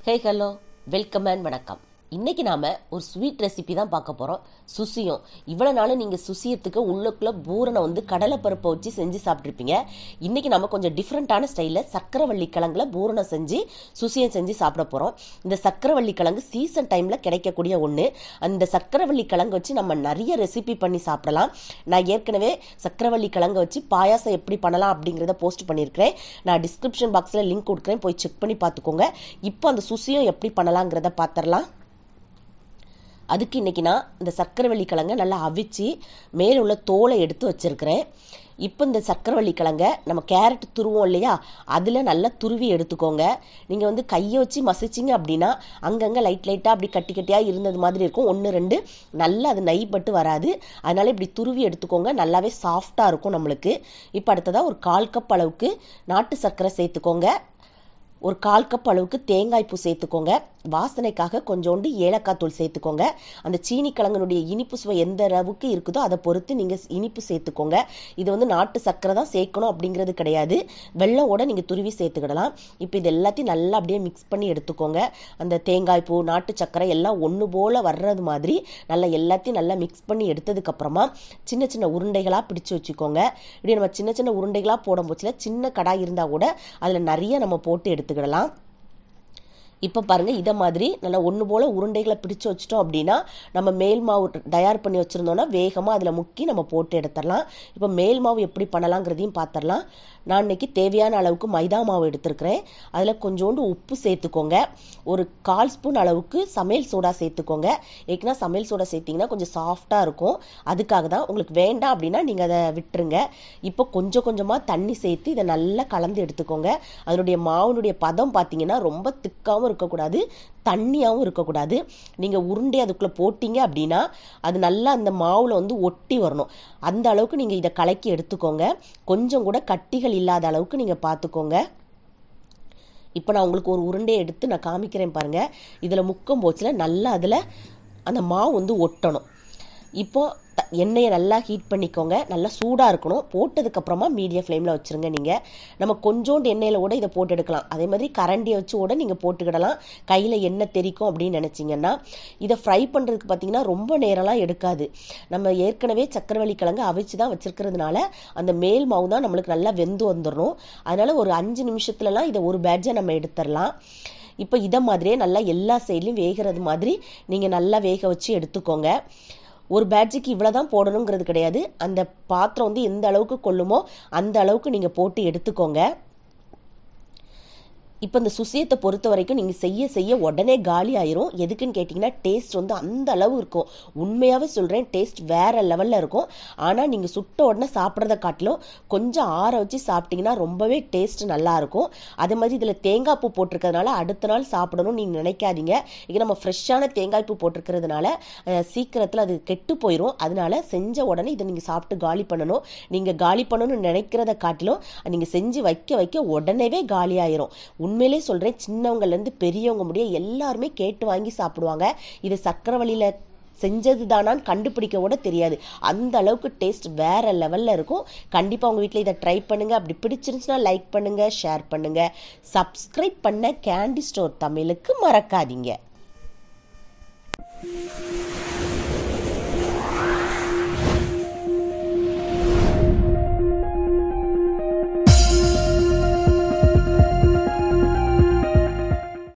hey hello welcome and வணக்கம் இன்னைக்கு நாம ஒரு ஸ்வீட் ரெசிபி தான் பார்க்க போறோம் சுசியம் இவ்வளவு நாள் நீங்க சுசியத்துக்கு உள்ளுக்குள்ள பூரணை வந்து கடலை பருப்பை வச்சு செஞ்சு சாப்பிட்ருப்பீங்க இன்னைக்கு நம்ம கொஞ்சம் டிஃப்ரெண்டான ஸ்டைலில் சக்கரவள்ளி கிழங்குல பூரணம் செஞ்சு சுசியம் செஞ்சு சாப்பிட போறோம் இந்த சக்கரவள்ளி கிழங்கு சீசன் டைம்ல கிடைக்கக்கூடிய ஒன்று அந்த சக்கரவள்ளி கிழங்கு வச்சு நம்ம நிறைய ரெசிபி பண்ணி சாப்பிடலாம் நான் ஏற்கனவே சக்கரவள்ளி கிழங்கு வச்சு பாயாசம் எப்படி பண்ணலாம் அப்படிங்கிறத போஸ்ட் பண்ணியிருக்கிறேன் நான் டிஸ்கிரிப்ஷன் பாக்ஸில் லிங்க் கொடுக்குறேன் போய் செக் பண்ணி பார்த்துக்கோங்க இப்போ அந்த சுசியம் எப்படி பண்ணலாங்கிறத பார்த்துடலாம் அதுக்கு இன்னைக்கு நான் இந்த சர்க்கரைவள்ளி கிழங்கை நல்லா அவிச்சு மேலே உள்ள தோலை எடுத்து வச்சிருக்கிறேன் இப்போ இந்த சர்க்கரைவள்ளி கிழங்கை நம்ம கேரட் துருவோம் இல்லையா அதில் நல்லா துருவி எடுத்துக்கோங்க நீங்கள் வந்து கையை வச்சு மசிச்சிங்க அப்படின்னா அங்கங்கே லைட் லைட்டாக அப்படி கட்டி கட்டியாக இருந்தது மாதிரி இருக்கும் ஒன்று ரெண்டு நல்லா அது நெய்பட்டு வராது அதனால இப்படி துருவி எடுத்துக்கோங்க நல்லாவே சாஃப்டாக இருக்கும் நம்மளுக்கு இப்போ அடுத்ததாக ஒரு கால் கப் அளவுக்கு நாட்டு சர்க்கரை சேர்த்துக்கோங்க ஒரு கால் கப் அளவுக்கு தேங்காய் பூ சேர்த்துக்கோங்க வாசனைக்காக கொஞ்சோண்டு ஏலக்காய் தூள் சேர்த்துக்கோங்க அந்த சீனி கிழங்கனுடைய இனிப்பு சுவை எந்த அளவுக்கு இருக்குதோ அதை பொறுத்து நீங்கள் இனிப்பு சேர்த்துக்கோங்க இது வந்து நாட்டு சர்க்கரை தான் சேர்க்கணும் அப்படிங்கிறது கிடையாது வெள்ளமோட நீங்கள் துருவி சேர்த்துக்கிடலாம் இப்போ இது எல்லாத்தையும் நல்லா அப்படியே மிக்ஸ் பண்ணி எடுத்துக்கோங்க அந்த தேங்காய் பூ நாட்டு சர்க்கரை எல்லாம் ஒன்று போல் வர்றது மாதிரி நல்லா எல்லாத்தையும் நல்லா மிக்ஸ் பண்ணி எடுத்ததுக்கப்புறமா சின்ன சின்ன உருண்டைகளாக பிடிச்சு வச்சுக்கோங்க இப்படி நம்ம சின்ன சின்ன உருண்டைகளாக போடும் போச்சுல சின்ன கடாய் இருந்தால் கூட அதில் நிறைய நம்ம போட்டு எடுத்துக்கிடலாம் இப்போ பாருங்கள் இதை மாதிரி நல்லா ஒன்று போல் உருண்டைகளை பிடிச்சு வச்சிட்டோம் அப்படின்னா நம்ம மேல் மாவு தயார் பண்ணி வச்சுருந்தோன்னா வேகமாக அதில் முக்கி நம்ம போட்டு எடுத்துடலாம் இப்போ மேல் மாவு எப்படி பண்ணலாங்கிறதையும் பார்த்துடலாம் நான் இன்னைக்கு தேவையான அளவுக்கு மைதா மாவு எடுத்திருக்கிறேன் அதில் கொஞ்சோண்டு உப்பு சேர்த்துக்கோங்க ஒரு கால் ஸ்பூன் அளவுக்கு சமையல் சோடா சேர்த்துக்கோங்க ஏற்கனவே சமையல் சோடா சேர்த்திங்கன்னா கொஞ்சம் சாஃப்டாக இருக்கும் அதுக்காக தான் உங்களுக்கு வேண்டாம் அப்படின்னா நீங்கள் அதை விட்டுருங்க இப்போ கொஞ்சம் கொஞ்சமாக தண்ணி சேர்த்து இதை நல்லா கலந்து எடுத்துக்கோங்க அதனுடைய மாவுனுடைய பதம் பார்த்தீங்கன்னா ரொம்ப திக்காகவும் இருக்கக்கூடாது தண்ணியாகவும் இருக்கக்கூடாது நீங்கள் உருண்டை அதுக்குள்ளே போட்டிங்க அப்படின்னா அது நல்லா அந்த மாவில் வந்து ஒட்டி வரணும் அந்த அளவுக்கு நீங்கள் இதை கலக்கி எடுத்துக்கோங்க கொஞ்சம் கூட கட்டிகள் இல்லாத அளவுக்கு நீங்கள் பார்த்துக்கோங்க இப்போ நான் உங்களுக்கு ஒரு உருண்டையை எடுத்து நான் காமிக்கிறேன் பாருங்கள் இதில் முக்கம் போச்சில் நல்லா அதில் அந்த மாவு வந்து ஒட்டணும் இப்போ எண்ணெயை நல்லா ஹீட் பண்ணிக்கோங்க நல்லா சூடாக இருக்கணும் போட்டதுக்கப்புறமா மீடியம் ஃப்ளேமில் வச்சுருங்க நீங்கள் நம்ம கொஞ்சோண்டு எண்ணெயில் கூட இதை போட்டு எடுக்கலாம் அதே மாதிரி கரண்டியை வச்சு கூட நீங்கள் போட்டுக்கிடலாம் கையில் எண்ணெய் தெரிக்கும் அப்படின்னு நினச்சிங்கன்னா இதை ஃப்ரை பண்ணுறதுக்கு பார்த்தீங்கன்னா ரொம்ப நேரம்லாம் எடுக்காது நம்ம ஏற்கனவே சக்கரவள்ளி கிழங்கு அவிச்சு தான் வச்சுருக்கிறதுனால அந்த மேல் மாவு தான் நம்மளுக்கு நல்லா வெந்து வந்துடணும் அதனால் ஒரு அஞ்சு நிமிஷத்துலலாம் இதை ஒரு பேட்சை நம்ம எடுத்துடலாம் இப்போ இதை மாதிரியே நல்லா எல்லா சைட்லையும் வேகிறது மாதிரி நீங்கள் நல்லா வேக வச்சு எடுத்துக்கோங்க ஒரு பேட்ஜுக்கு இவ்வளோ தான் போடணுங்கிறது கிடையாது அந்த பாத்திரம் வந்து எந்த அளவுக்கு கொள்ளுமோ அந்த அளவுக்கு நீங்கள் போட்டு எடுத்துக்கோங்க இப்போ இந்த சுசியத்தை பொறுத்த வரைக்கும் நீங்கள் செய்ய செய்ய உடனே காலி ஆயிரும் எதுக்குன்னு கேட்டிங்கன்னா டேஸ்ட் வந்து அந்த அளவு இருக்கும் உண்மையாகவே சொல்கிறேன் டேஸ்ட் வேறு லெவலில் இருக்கும் ஆனால் நீங்கள் சுட்ட உடனே சாப்பிட்றத காட்டிலும் கொஞ்சம் ஆற வச்சு சாப்பிட்டீங்கன்னா ரொம்பவே டேஸ்ட் நல்லாயிருக்கும் அதே மாதிரி இதில் தேங்காய் பூ போட்டிருக்கிறதுனால அடுத்த நாள் சாப்பிடணும்னு நீங்கள் நினைக்காதீங்க இங்கே நம்ம ஃப்ரெஷ்ஷான தேங்காய் பூ போட்டிருக்கிறதுனால சீக்கிரத்தில் அது கெட்டு போயிடும் அதனால செஞ்ச உடனே இதை நீங்கள் சாப்பிட்டு காலி பண்ணணும் நீங்கள் காலி பண்ணணும்னு நினைக்கிறத காட்டிலும் நீங்கள் செஞ்சு வைக்க வைக்க உடனேவே காலி ஆயிரும் உண்மையிலே சொல்கிறேன் சின்னவங்கலேருந்து பெரியவங்க முடிய எல்லாருமே கேட்டு வாங்கி சாப்பிடுவாங்க இது சக்கரவழியில் செஞ்சது தானான்னு கண்டுபிடிக்க கூட தெரியாது அந்த அளவுக்கு டேஸ்ட் வேற லெவலில் இருக்கும் கண்டிப்பாக உங்கள் வீட்டில் இதை ட்ரை பண்ணுங்கள் அப்படி பிடிச்சிருந்துச்சுன்னா லைக் பண்ணுங்கள் ஷேர் பண்ணுங்கள் சப்ஸ்கிரைப் பண்ண கேண்டி ஸ்டோர் தமிழுக்கு மறக்காதீங்க